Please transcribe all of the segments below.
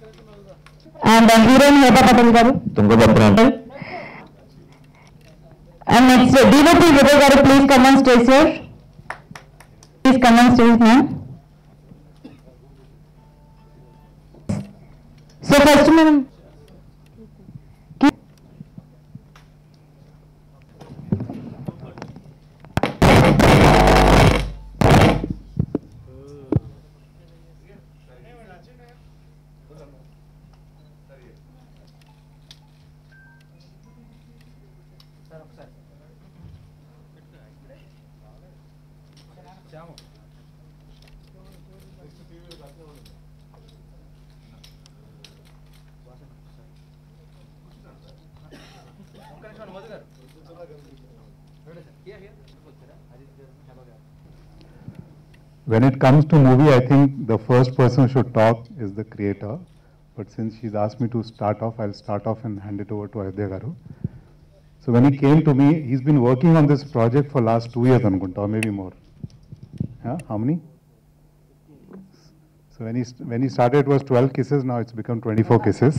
And heroine Heba Patel garu Tungabhadra and next డివోటీ Vijay garu please come on stage sir please come on stage ma'am so first మనం When it comes to movie, I think the first person who should talk is the creator. But since she's asked me to start off, I'll start off and hand it over to Ayodhya Garu. So when he came to me, he's been working on this project for last two years, Anukunta, or maybe more. Yeah, how many? So when he, st- when he started, it was 12 kisses, now it's become 24 kisses.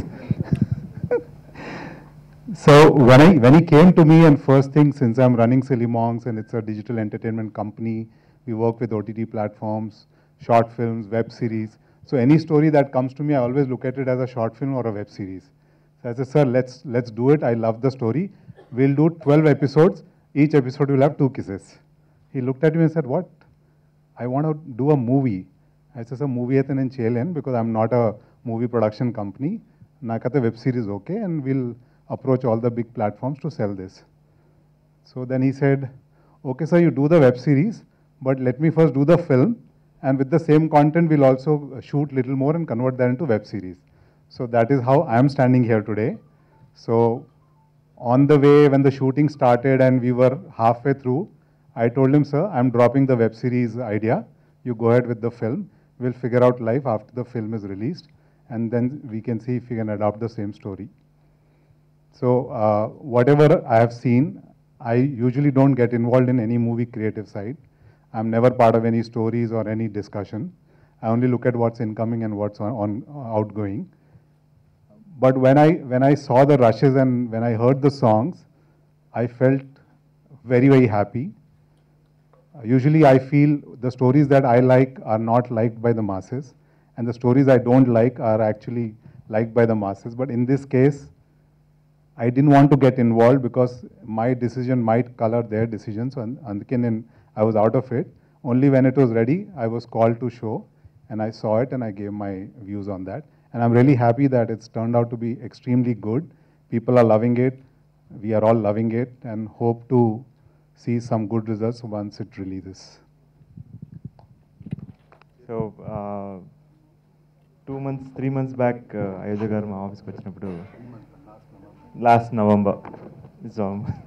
So when I when he came to me and first thing since I'm running Silly Monks and it's a digital entertainment company, we work with OTT platforms, short films, web series. So any story that comes to me, I always look at it as a short film or a web series. So I said, sir, let's let's do it. I love the story. We'll do 12 episodes. Each episode will have two kisses. He looked at me and said, what? I want to do a movie. I said, sir, movie అయితే నేను చేయలేను because I'm not a movie production company. నాకైతే web series okay and we'll approach all the big platforms to sell this. So then he said, okay, sir, you do the web series, but let me first do the film, and with the same content, we'll also shoot little more and convert that into web series. So that is how I am standing here today. So on the way, when the shooting started and we were halfway through, I told him, sir, I'm dropping the web series idea. You go ahead with the film. We'll figure out life after the film is released, and then we can see if we can adopt the same story. So uh, whatever I have seen, I usually don't get involved in any movie creative side. I'm never part of any stories or any discussion. I only look at what's incoming and what's on, on outgoing. But when I when I saw the rushes and when I heard the songs, I felt very very happy. Uh, Usually, I feel the stories that I like are not liked by the masses, and the stories I don't like are actually liked by the masses. But in this case, I didn't want to get involved because my decision might color their decisions, and అందుకే నేను I was out of it. Only when it was ready, I was called to show, and I saw it and I gave my views on that. And I'm really happy that it's turned out to be extremely good. People are loving it. We are all loving it, and hope to see some good results once it releases. So two months three months back Ayodhya garu మా ఆఫీస్కి వచ్చినప్పుడు last November so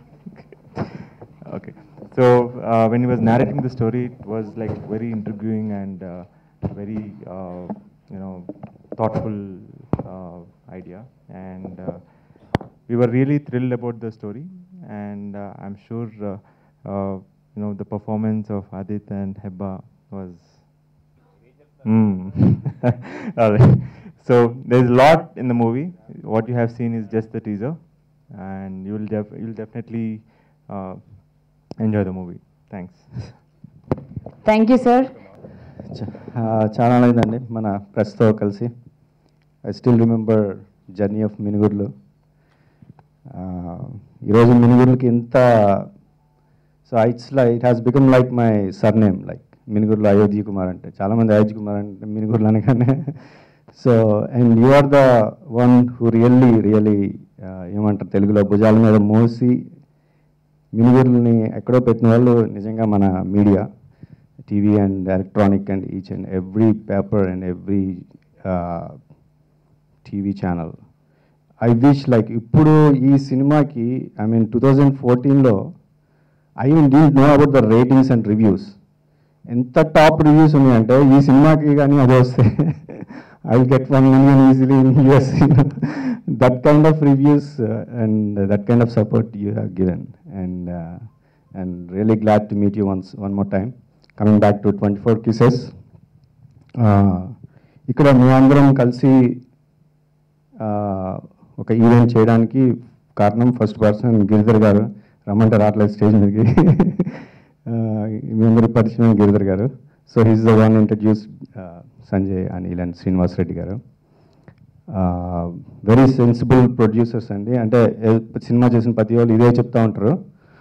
okay so when you was narrating the story it was like very intriguing and uh, very uh, you know thoughtful uh, idea and uh, we were really thrilled about the story and uh, i'm sure uh, uh, you know the performance of adit and hebba was Mm. All right. So there's a lot in the movie. What you have seen is just the teaser, and you will def- you'll definitely uh, enjoy the movie. Thanks. Thank you sir చ- ఆ, చాలా అయిందండి మన ప్రెస్తో కలిసి I still remember journey of Minugurulu ఆ, ఈరోజు మినుగుర్లకి ఇంత so it's like it has become like my surname like Minugurulu Ayodhya Kumar అంటే చాలామంది అయోధ్య కుమార్ అంటే మినుగుర్లు అనగానే so and you are the one who really really ఏమంటారు తెలుగులో భుజాల మీద మోసి మినుగుర్లని ఎక్కడో పెట్టిన వాళ్ళు నిజంగా మన media TV and electronic and each and every paper and every TV channel I wish like ఇప్పుడు ఈ సినిమాకి ఐ మీన్ టూ థౌజండ్ ఫోర్టీన్లో I do know about the ratings and reviews ఎంత టాప్ రివ్యూస్ ఉన్నాయంటే ఈ సినిమాకి కానీ అది వస్తే I will get one million easily in US that kind of reviews and that kind of support you have given and and really glad to meet you once one more time coming back to twenty four kisses ఇక్కడ మేమందరం కలిసి ఒక event చేయడానికి కారణం first person Giridhar గారు రమ్మంటే రావట్లేదు stage మీదకి మెమరీ పరిచయం Giridhar garu so he's the one introduce Sanjay Anil and Srinivas Reddy garu very sensible producers అండి అంటే ఏ- సినిమా చేసిన ప్రతి వాళ్ళు ఇదే చెప్తా ఉంటారు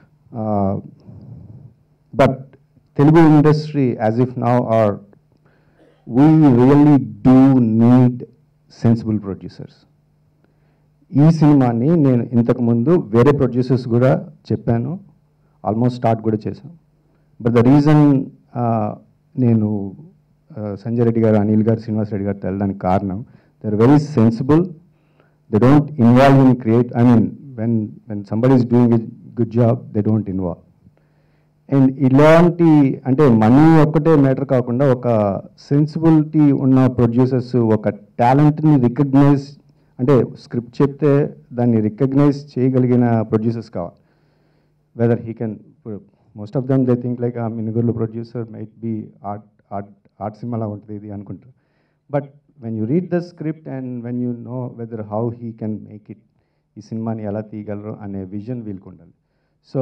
but Telugu industry as if now are we really do need sensible producers ఈ సినిమాని నేను ఇంతకుముందు వేరే ప్రొడ్యూసర్స్ కూడా చెప్పాను ఆల్మోస్ట్ స్టార్ట్ కూడా చేశాను బట్ ద రీజన్ నేను ఆ, సంజయ్ రెడ్డి గారు అనిల్ గారు శ్రీనివాస్ రెడ్డి గారు వెళ్ళడానికి కారణం they are very sensible they don't involve in create I mean when when somebody is doing a good job they don't involve and ఇలాంటి అంటే మనీ ఒక్కటే మ్యాటర్ కాకుండా ఒక సెన్సిబిలిటీ ఉన్న ప్రొడ్యూసర్స్ ఒక టాలెంట్ని రికగ్నైజ్ అంటే స్క్రిప్ట్ చెప్తే దాన్ని రికగ్నైజ్ చేయగలిగిన ప్రొడ్యూసర్స్ కావాలి whether he can most of them they think like uh Minugurulu producer might be art art art సినిమాలా ఉంటుంది ఇది అనుకుంటారు but when you read the script and when you know whether how he can make it ఈ సినిమాని ఎలా తీయగలరు అనే vision వీళ్ళకి ఉండాలి so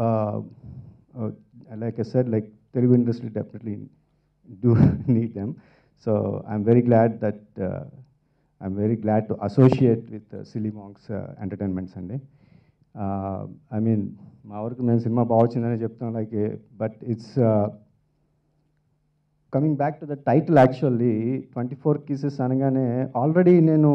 like I said like Telugu industry definitely do need them. So I'm very glad that uh, I'm very glad to associate with uh, Silly Monks uh, Entertainment Sunday. Uh, I mean, మా వరకు మేము cinema బాగా వచ్చిందని చెప్తాం like but it's coming back to the title actually twenty four kisses అనగానే already నేను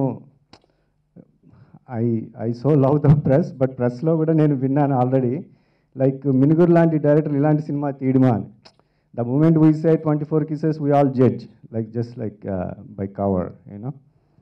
I I so love the press but ప్రెస్లో కూడా నేను విన్నాను ఆల్రెడీ లైక్ మినుగురు లాంటి డైరెక్టర్ ఇలాంటి సినిమా తీయడమా అని the moment we say twenty four kisses we all judge like just like by cover you know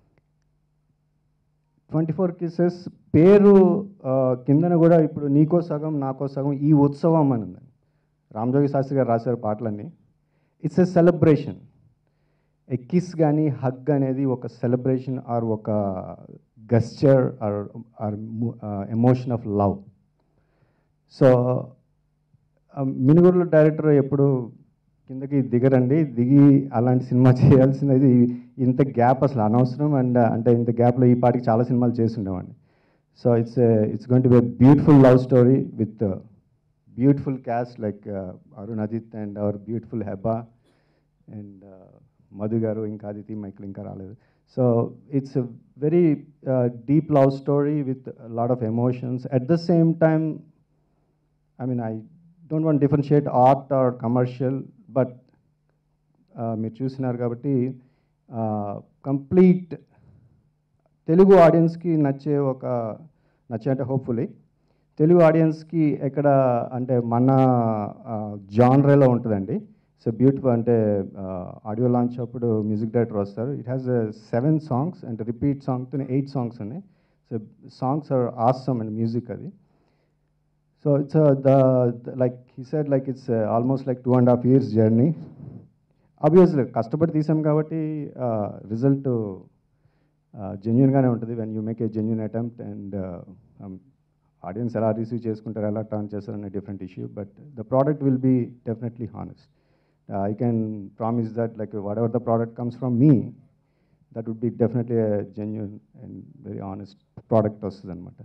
twenty four kisses పేరు ఆ, కిందన కూడా ఇప్పుడు నీకో సగం నాకో సగం ఈ ఉత్సవం అని ఉంది రామజోగి శాస్త్రి గారు రాశారు పాటలన్నీ it's a celebration a kiss కానీ హగ్ అనేది ఒక సెలబ్రేషన్ ఆర్ ఒక gesture or or emotion of love so మినుగురులో డైరెక్టర్ ఎప్పుడు కిందకి దిగరండి దిగి అలాంటి సినిమా చేయాల్సినది ఇంత గ్యాప్ అసలు అనవసరం అండ్ అంటే ఇంత గ్యాప్లో ఈ పాటికి చాలా సినిమాలు చేస్తుండేవాడిని so it's it's going to be beautiful love story with beautiful cast like Arun Ajith and our beautiful Hebba and Madhu garu ఇంకా అదితి మైకిల్ ఇంకా రాలేదు so it's very deep love story with lot of emotions at the same time I mean, I don't want to differentiate art or commercial, but uh, మీరు చూసినారు కాబట్టి complete Telugu ఆడియన్స్కి నచ్చే ఒక నచ్చే అంటే హోప్ఫుల్లీ తెలుగు ఆడియన్స్కి ఎక్కడ అంటే మన జాన్రేలో ఉంటుందండి సో బ్యూటిఫుల్ అంటే ఆడియో లాంచ్ అప్పుడు మ్యూజిక్ డైరెక్టర్ వస్తారు ఇట్ హ్యాస్ సెవెన్ సాంగ్స్ అంటే రిపీట్ సాంగ్తో ఎయిట్ సాంగ్స్ ఉన్నాయి so songs are awesome and music అది So it's uh, the, the like he said like it's uh, almost like two and a half years journey. Obviously కష్టపడి తీసాం కాబట్టి result జెన్యున్గానే ఉంటుంది when you make a genuine attempt and audience ఎలా receive చేసుకుంటారు ఎలా turn చేస్తారు అనే different issue but the product will be definitely honest I can promise that like whatever the product comes from me that would be definitely genuine and very honest product వస్తుంది అనమాట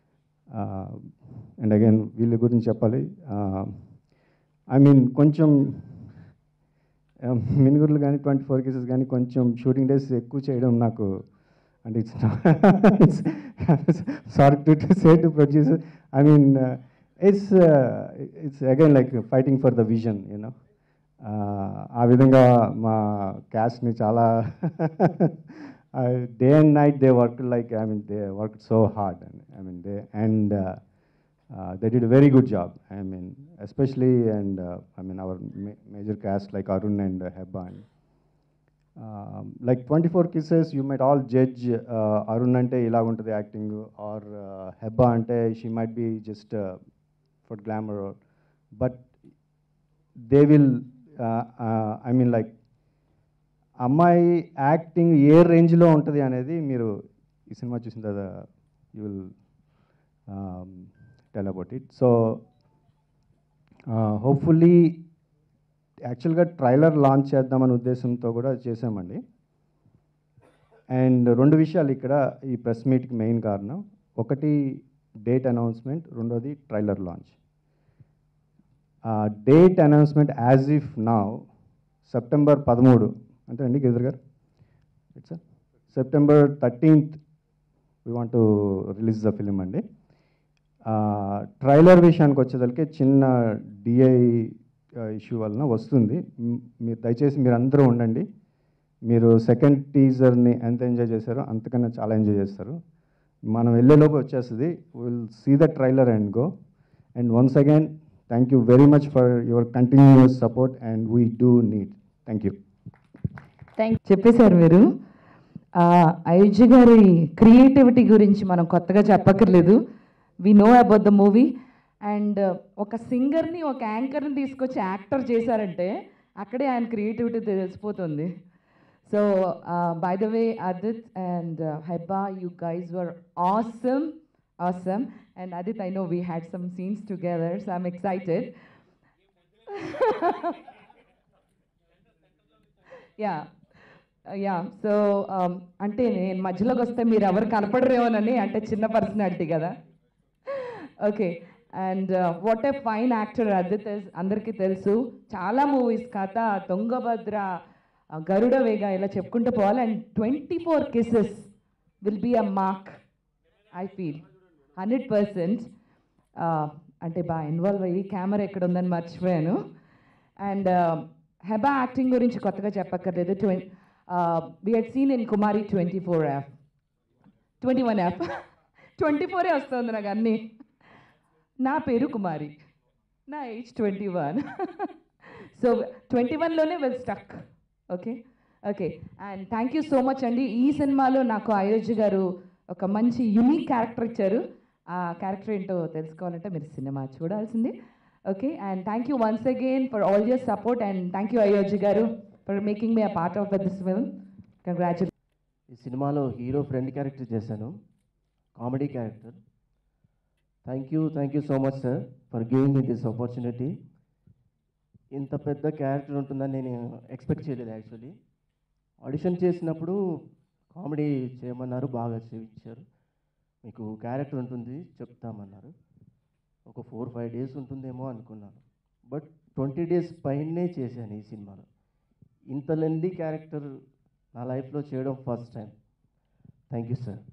and again వీళ్ళ గురించి చెప్పాలి I mean కొంచెం మినుగురులు కానీ twenty four cases కానీ కొంచెం shooting days ఎక్కువ చేయడం నాకు అంటే it's sorry to say to produce I mean it's it's again like fighting for the vision you know ఆ విధంగా మా క్యాస్ట్ని చాలా day and night they work like I mean they work so hard I mean they and they did a very good job. I mean, especially and uh, I mean our ma- major cast like Arun and uh, Hebba. And, um, like 24 kisses, you might all judge uh, Arun ante ila untadi acting or uh, Hebba ante she might be just uh, for glamour, or, but they will. Uh, uh, I mean, like అమ్మాయి acting ఏ రేంజ్లో ఉంటుంది అనేది మీరు ఈ సినిమా చూసిన తర్వాత you will tell about it so hopefully యాక్చువల్గా ట్రైలర్ లాంచ్ చేద్దామనే ఉద్దేశంతో కూడా చేసామండి అండ్ రెండు విషయాలు ఇక్కడ ఈ ప్రెస్ మీట్కి మెయిన్ కారణం ఒకటి డేట్ అనౌన్స్మెంట్ రెండోది trailer launch date announcement as if నా సెప్టెంబర్ పదమూడు అంతే అండి Giridhar garu it's September thirteenth we want to release the film అండి ట్రైలర్ విషయానికి వచ్చేసరికి చిన్న డిఐ ఇష్యూ వలన వస్తుంది మ్, మీరు దయచేసి మీరు అందరూ ఉండండి మీరు సెకండ్ టీజర్ని ఎంత ఎంజాయ్ చేశారో అంతకన్నా చాలా ఎంజాయ్ చేస్తారు మనం వెళ్ళేలోపు వచ్చేస్తుంది will see the trailer and go and once again thank you very much for your continuous support and we do need thank you thank చెప్పేశారు మీరు అయోధ్య గారి క్రియేటివిటీ గురించి మనం కొత్తగా చెప్పక్కర్లేదు we know about the movie and ఒక సింగర్ని ఒక యాంకర్ని తీసుకొచ్చి యాక్టర్ చేశారంటే అక్కడే ఆయన క్రియేటివిటీ తెలిసిపోతుంది so by the way Adith and Hebah you guys were awesome awesome and Adith I know we had some scenes together so I'm excited yeah yeah so అంటే నేను మధ్యలోకి వస్తే మీరు ఎవరు కనపడరేమోనని అంటే చిన్న పర్సనాలిటీ కదా okay and what a fine actor Adith is అందరికీ తెలుసు చాలా మూవీస్ కథ దొంగభద్ర uh, గరుడ వేగ ఇలా చెప్పుకుంటూ పోవాలి and twenty four kisses will be a mark I feel hundred percent అంటే బాగా ఇన్వాల్వ్ అయ్యి కెమెరా ఎక్కడ ఉందని మర్చిపోయాను అండ్ హెబా యాక్టింగ్ గురించి కొత్తగా చెప్పక్కర్లేదు ట్వం we had seen in Kumari twenty four F twenty one F twenty ఫోరే వస్తుంది నాకు అన్నీ నా పేరు కుమారి నా age twenty one so twenty వన్లోనే well stuck okay okay and thank you so much అండి ఈ సినిమాలో నాకు అయోధ్య గారు ఒక మంచి యునిక్ క్యారెక్టర్ ఇచ్చారు ఆ క్యారెక్టర్ ఏంటో తెలుసుకోవాలంటే మీరు సినిమా చూడాల్సింది okay and thank you once again for all your support and thank you Ayodhya గారు for making me a part of this film congratulation ఈ సినిమాలో హీరో ఫ్రెండ్ క్యారెక్టర్ చేశాను comedy character thank you thank you so much sir for giving me this opportunity ఇంత పెద్ద character ఉంటుందని నేను expect చేయలేదు actually audition చేసినప్పుడు కామెడీ చేయమన్నారు బాగా చేయించారు మీకు క్యారెక్టర్ ఉంటుంది చెప్తామన్నారు ఒక ఫోర్ ఫైవ్ డేస్ ఉంటుందేమో అనుకున్నాను బట్ ట్వంటీ డేస్ పైనే చేశాను ఈ సినిమాలో ఇంత లెంది క్యారెక్టర్ నా లైఫ్లో చేయడం first time thank you sir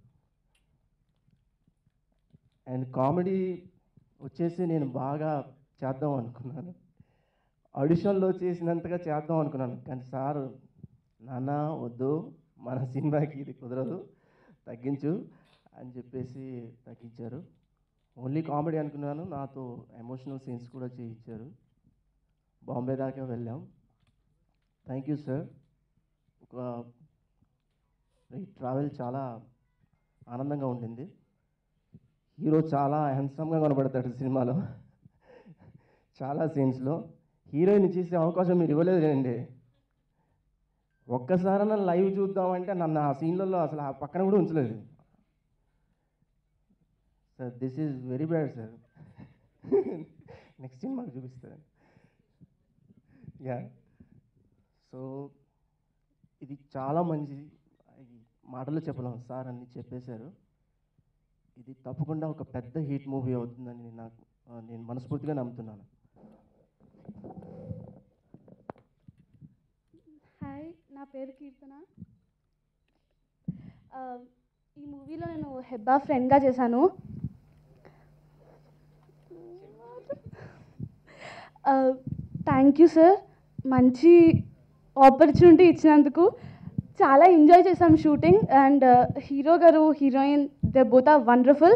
and comedy వచ్చేసి నేను బాగా చేద్దాం అనుకున్నాను ఆడిషన్లో చేసినంతగా చేద్దాం అనుకున్నాను కానీ సార్ నాన్న వద్దు మన సినిమాకి ఇది కుదరదు తగ్గించు అని చెప్పేసి తగ్గించారు ఓన్లీ కామెడీ అనుకున్నాను నాతో ఎమోషనల్ సీన్స్ కూడా చేయించారు బాంబే దాకా వెళ్ళాం థ్యాంక్ యూ సార్ ఒక ఈ ట్రావెల్ చాలా ఆనందంగా ఉండింది హీరో చాలా హ్యాండ్సమ్గా కనబడతాడు సినిమాలో చాలా సీన్స్లో హీరోయిన్ చేసే అవకాశం మీరు ఇవ్వలేదు అండి ఒక్కసారైనా లైవ్ చూద్దామంటే నన్ను ఆ సీన్లలో అసలు ఆ పక్కన కూడా ఉంచలేదు sir this is very bad sir next scene మాకు చూపిస్తారు యా సో ఇది చాలా మంచి ఈ మాటలు చెప్పలేం సార్ అన్ని చెప్పేశారు ఇది తప్పకుండా ఒక పెద్ద హిట్ మూవీ అవుతుందని నాకు ఆ, నేను మనస్ఫూర్తిగా నమ్ముతున్నాను హాయ్ నా పేరు కీర్తన ఆ, ఈ మూవీలో నేను హెబ్బా ఫ్రెండ్గా చేశాను థ్యాంక్ యూ సార్ మంచి ఆపర్చునిటీ ఇచ్చినందుకు చాలా ఎంజాయ్ చేసాం షూటింగ్ అండ్ హీరో గారు heroine they both are wonderful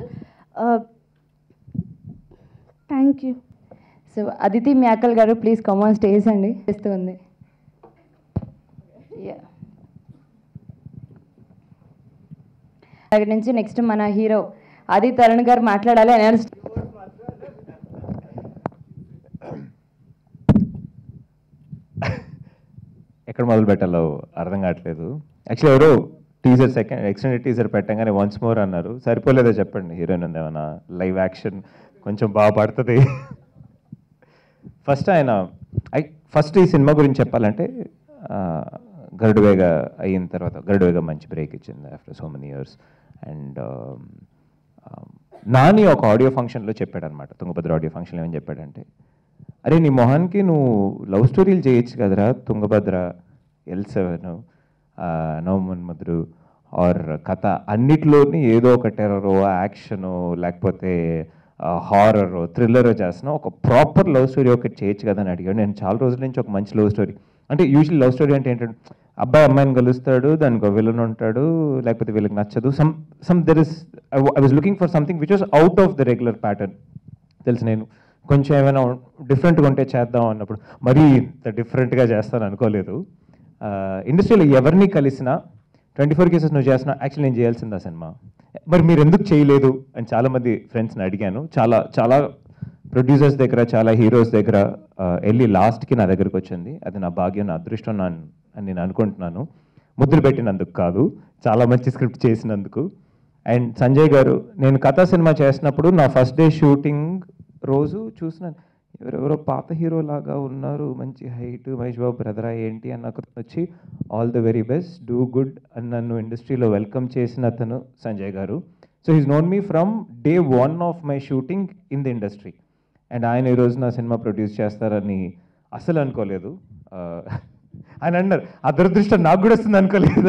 thank you so Aditi Myakal గారు ప్లీజ్ కమాన్ స్టేజ్ అండి చేస్తూ ఉంది Yeah. అక్కడి నుంచి నెక్స్ట్ మన హీరో ఆది తరుణ్ గారు మాట్లాడాలి అనౌన్స్ ఎక్కడ మొదలు పెట్టాలో అర్థం కావట్లేదు యాక్చువల్లీ ఎవరో టీజర్ సెకండ్ ఎక్స్టెండెడ్ టీజర్ పెట్టంగానే వన్స్ మోర్ అన్నారు సరిపోలేదో చెప్పండి హీరోయిన్ ఉంది ఏమన్నా లైవ్ యాక్షన్ కొంచెం బాగా పడుతుంది ఫస్ట్ ఆయన ఐ ఫస్ట్ ఈ సినిమా గురించి చెప్పాలంటే ఆ, గరుడువేగ అయిన తర్వాత గరుడువేగ మంచి బ్రేక్ ఇచ్చింది after so many years and Nani ఒక ఆడియో ఫంక్షన్లో చెప్పాడు అనమాట తుంగభద్ర ఆడియో ఫంక్షన్లో ఏమని చెప్పాడంటే అరే నీ మొహానికి నువ్వు లవ్ స్టోరీలు చేయొచ్చు కదరా Tungabhadra L seven Navamanmadhudu or Katha అన్నిట్లోని ఏదో ఒక టెర్రరో యాక్షను లేకపోతే హారర్ థ్రిల్లర్ చేస్తున్నావు ఒక ప్రాపర్ లవ్ స్టోరీ ఒకటి చేయొచ్చు కదా అని అడిగాడు నేను చాలా రోజుల నుంచి ఒక మంచి లవ్ స్టోరీ అంటే యూజువల్ లవ్ స్టోరీ అంటే ఏంటంటే అబ్బాయి అమ్మాయిని కలుస్తాడు దానికి ఒక విలన్ ఉంటాడు లేకపోతే వీళ్ళకి నచ్చదు some some there is I was looking for something which was out of the regular pattern తెలుసు నేను కొంచెం ఏమైనా డిఫరెంట్గా ఉంటే చేద్దాం అన్నప్పుడు మరీ ఇంత డిఫరెంట్గా చేస్తాను అనుకోలేదు ఇండస్ట్రీలో ఎవరిని కలిసినా ట్వంటీ ఫోర్ కేసెస్ నువ్వు చేస్తున్నా యాక్చువల్లీ నేను చేయాల్సిందా సినిమా మరి మీరు ఎందుకు చేయలేదు అని చాలామంది ఫ్రెండ్స్ని అడిగాను చాలా చాలా ప్రొడ్యూసర్స్ దగ్గర చాలా హీరోస్ దగ్గర ఆ, వెళ్ళి లాస్ట్కి నా దగ్గరికి వచ్చింది అది నా భాగ్యం నా అదృష్టం నా అని నేను అనుకుంటున్నాను ముద్దులు పెట్టినందుకు కాదు చాలా మంచి స్క్రిప్ట్ చేసినందుకు అండ్ సంజయ్ గారు నేను కథా సినిమా చేసినప్పుడు నా ఫస్ట్ డే షూటింగ్ రోజు చూసినాను ఎవరెవరో పాత హీరో లాగా ఉన్నారు మంచి హైట్ మహేష్ బాబు బ్రదరా ఏంటి అని నాకు వచ్చి all the very best do good అని నన్ను ఇండస్ట్రీలో వెల్కమ్ చేసిన అతను సంజయ్ గారు so he's known me from day one of my shooting in the industry and ఆయన ఈరోజు నా సినిమా ప్రొడ్యూస్ చేస్తారని అసలు అనుకోలేదు ఆ, ఆయన అన్నారు ఆ దురదృష్టం నాకు కూడా వస్తుంది అనుకోలేదు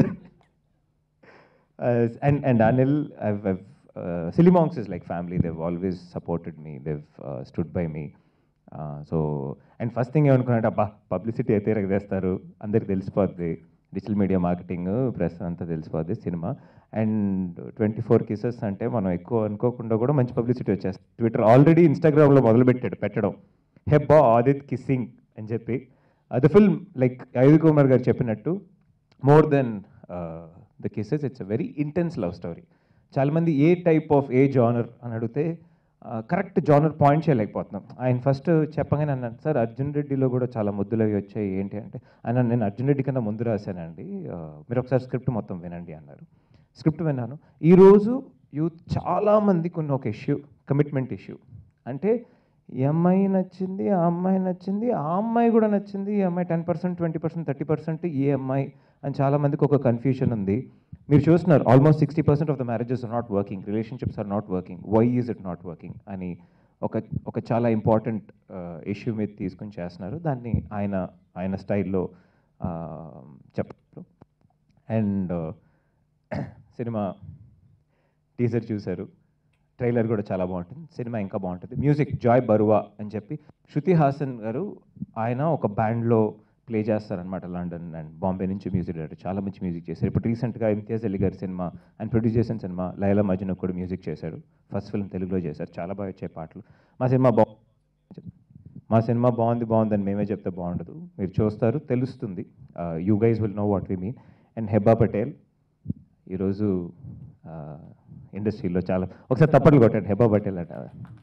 uh, and and Anil, I've, I've uh, Silly Monks is like family. They've always supported me. They've uh, stood by me. Uh, so and first thing ఏమనుకున్నాడు అబ్బా పబ్లిసిటీ అయితే చేస్తారు అందరికి తెలిసిపోద్ది డిజిటల్ మీడియా మార్కెటింగ్ ప్రెస్ అంతా తెలిసిపోద్ది సినిమా and twenty four kisses అంటే మనం ఎక్కువ అనుకోకుండా కూడా మంచి పబ్లిసిటీ వచ్చేస్తుంది ట్విట్టర్ ఆల్రెడీ ఇన్స్టాగ్రామ్లో మొదలుపెట్టాడు పెట్టడం హెబ్బా ఆదిత్ కిస్సింగ్ అని చెప్పి అది ఫిల్మ్ లైక్ అయుధ్ కుమార్ గారు చెప్పినట్టు more than the kisses it's a very intense love story చాలామంది ఏ టైప్ ఆఫ్ ఏ జానర్ అని అడిగితే కరెక్ట్ జానర్ పాయింట్ చేయలేకపోతున్నాం ఆయన ఫస్ట్ చెప్పగానే అన్నాను సార్ అర్జున్ రెడ్డిలో కూడా చాలా ముద్దులు అవి వచ్చాయి ఏంటి అంటే ఆయన నేను అర్జున్ రెడ్డి కన్నా ముందు రాశానండి ఆ, మీరు ఒకసారి స్క్రిప్ట్ మొత్తం వినండి అన్నారు స్క్రిప్ట్ విన్నాను ఈరోజు యూత్ చాలామందికి ఉన్న ఒక ఇష్యూ కమిట్మెంట్ ఇష్యూ అంటే ఈ అమ్మాయి నచ్చింది ఆ అమ్మాయి నచ్చింది ఆ అమ్మాయి కూడా నచ్చింది ఈ అమ్మాయి ten percent twenty percent thirty percent ఏ అమ్మాయి అని చాలామందికి ఒక కన్ఫ్యూషన్ ఉంది మీరు చూస్తున్నారు almost sixty percent of the marriages are not working relationships are not working why is it not working అని ఒక ఒక చాలా ఇంపార్టెంట్ ఇష్యూ మీద తీసుకుని చేస్తున్నారు దాన్ని ఆయన ఆయన స్టైల్లో చెప్పారు అండ్ సినిమా టీజర్ చూశారు ట్రైలర్ కూడా చాలా బాగుంటుంది సినిమా ఇంకా బాగుంటుంది మ్యూజిక్ జాయ్ బరువా అని చెప్పి శృతి హాసన్ గారు ఆయన ఒక బ్యాండ్లో ప్లే చేస్తారనమాట లండన్ అండ్ బాంబే నుంచి మ్యూజిక్ డైరెక్టర్ చాలా మంచి మ్యూజిక్ చేశారు ఇప్పుడు రీసెంట్గా ఇమ్తియాజ్ అలీ గారి సినిమా అండ్ ప్రొడ్యూస్ చేసిన సినిమా లైలా మజ్ను కూడా మ్యూజిక్ చేశారు ఫస్ట్ ఫిల్మ్ తెలుగులో చేశారు చాలా బాగా వచ్చే పాటలు మా సినిమా బా మా సినిమా బాగుంది బాగుందని మేమే చెప్తే బాగుండదు మీరు చూస్తారు తెలుస్తుంది you guys will know what we mean and Hebah Patel ఈరోజు ఇండస్ట్రీలో చాలా ఒకసారి తప్పట్లు కొట్టండి హెబ్బా పటేల్ అంట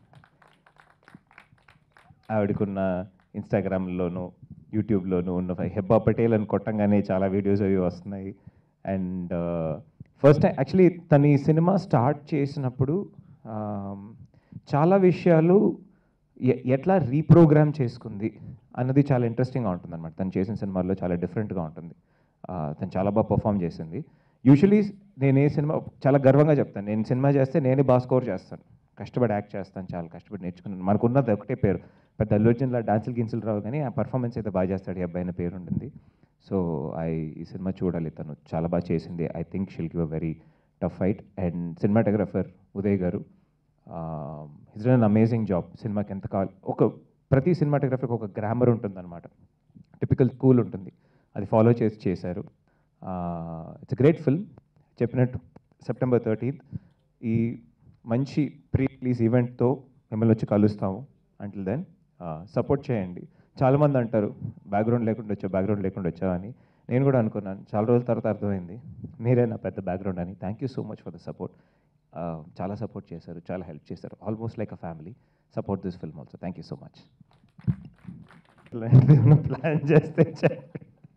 ఆవిడకున్న ఇన్స్టాగ్రామ్లోను యూట్యూబ్లోను ఉన్న హెబ్బా పటేల్ అని కొట్టంగానే చాలా వీడియోస్ అవి వస్తున్నాయి అండ్ ఫస్ట్ టైం యాక్చువల్లీ తను ఈ సినిమా స్టార్ట్ చేసినప్పుడు um, చాలా విషయాలు ఎ- ఎట్లా రీప్రోగ్రామ్ చేసుకుంది అన్నది చాలా ఇంట్రెస్టింగ్గా ఉంటుంది అనమాట తను చేసిన సినిమాల్లో చాలా డిఫరెంట్గా ఉంటుంది ఆ, తను చాలా బాగా పర్ఫామ్ చేసింది యూజువలీ నేను ఏ సినిమా చాలా గర్వంగా చెప్తాను నేను సినిమా చేస్తే నేనే బాగా స్కోర్ చేస్తాను కష్టపడి యాక్ట్ చేస్తాను చాలా కష్టపడి నేర్చుకున్నాను మనకున్నది ఒకటే పేరు పెద్ద అల్లు అర్జున్లా డాన్సులు గిన్సులు రావు కానీ ఆ పర్ఫార్మెన్స్ అయితే బాగా చేస్తాడు ఈ అబ్బాయి అనే పేరు ఉంటుంది సో ఐ ఈ సినిమా చూడాలి తను చాలా బాగా చేసింది I think she'll give a very tough fight and cinematographer Uday గారు ఇట్స్ అన్ అమేజింగ్ జాబ్ సినిమాకి ఎంత కావాలి ఒక ప్రతి సినిమాటోగ్రఫర్కి ఒక గ్రామర్ ఉంటుందన్నమాట టిపికల్ స్కూల్ ఉంటుంది అది ఫాలో చేసి చేశారు ఇట్స్ గ్రేట్ ఫిల్మ్ చెప్పినట్టు సెప్టెంబర్ థర్టీన్త్ ఈ మంచి ప్రీ రిలీజ్ ఈవెంట్తో మిమ్మల్ని వచ్చి కలుస్తాము అంటిల్ దెన్ సపోర్ట్ చేయండి చాలామంది అంటారు బ్యాక్గ్రౌండ్ లేకుండా వచ్చావు బ్యాక్గ్రౌండ్ లేకుండా వచ్చావు అని నేను కూడా అనుకున్నాను చాలా రోజుల తర్వాత అర్థమైంది మీరే నా పెద్ద బ్యాక్గ్రౌండ్ అని thank you so much for the support చాలా సపోర్ట్ చేశారు చాలా హెల్ప్ చేశారు almost like a family support this film also thank you so much plan చేస్తే చెప్పండి.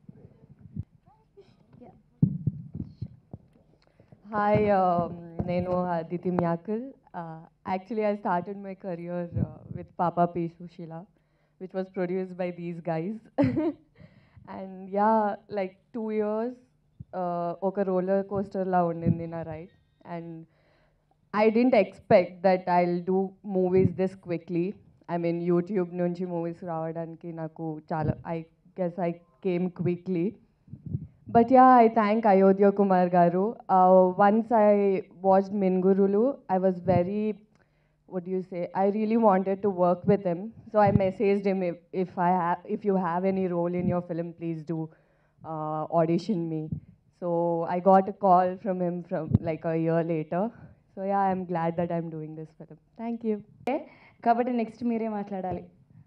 Hi, um, నేను Aditi Myakul. Uh, actually, I started my career uh, with Papa P. Sushila, which was produced by these guys. And yeah like two years ఒక roller కోస్టర్లా ఉండింది నా right and I didn't expect that I do movies this quickly I mean YouTube నుంచి movies రావడానికి నాకు చాలా I guess I came quickly But yeah, I thank Ayodhya Kumar Garu. Uh, once I watched Mingurulu, I was very, what do you say? I really wanted to work with him. So I messaged him if, if I have, if you have any role in your film, please do uh, audition me. So I got a call from him from like a year later. So yeah, I'm glad that I'm doing this film. Thank you. కాబట్టి next మీరే మాట్లాడాలి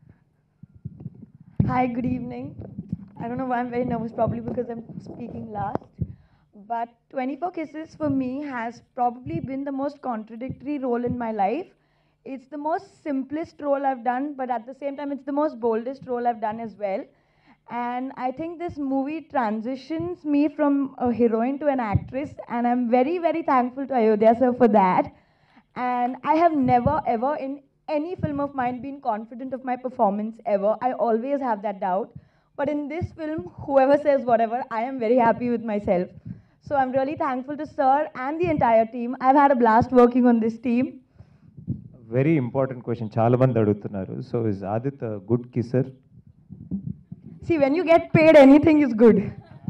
Hi, good evening. I don't know why I'm very nervous, probably because I'm speaking last. But 24 Kisses for me has probably been the most contradictory role in my life. It's the most simplest role I've done, but at the same time, it's the most boldest role I've done as well. And I think this movie transitions me from a heroine to an actress, and I'm very, very thankful to Ayodhya sir for that. And I have never, ever in any film of mine been confident of my performance ever. I always have that doubt. But in this film, whoever says whatever, I am very happy with myself. So I'm really thankful to Sir and the entire team. I've had a blast working on this team. Very important question చాలా మంది అడుగుతున్నారు so is Adith good kisser See, when you get paid, anything is good.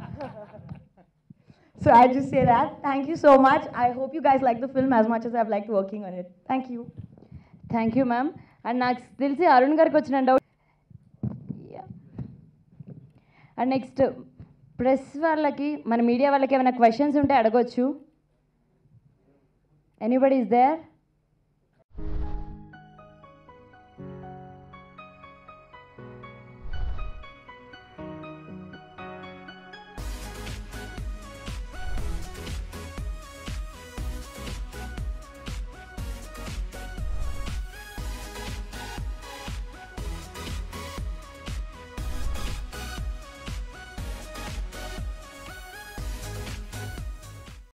so I just say that. Thank you so much. I hope you guys like the film as much as I've liked working on it. Thank you. Thank you ma'am and నాకు తెలిసి అరుణ్ గారికి వచ్చిన doubt and next press వాళ్ళకి మన media వాళ్ళకి ఏమైనా questions ఉంటే అడగొచ్చు ఎనీబడి ఇస్ దేర్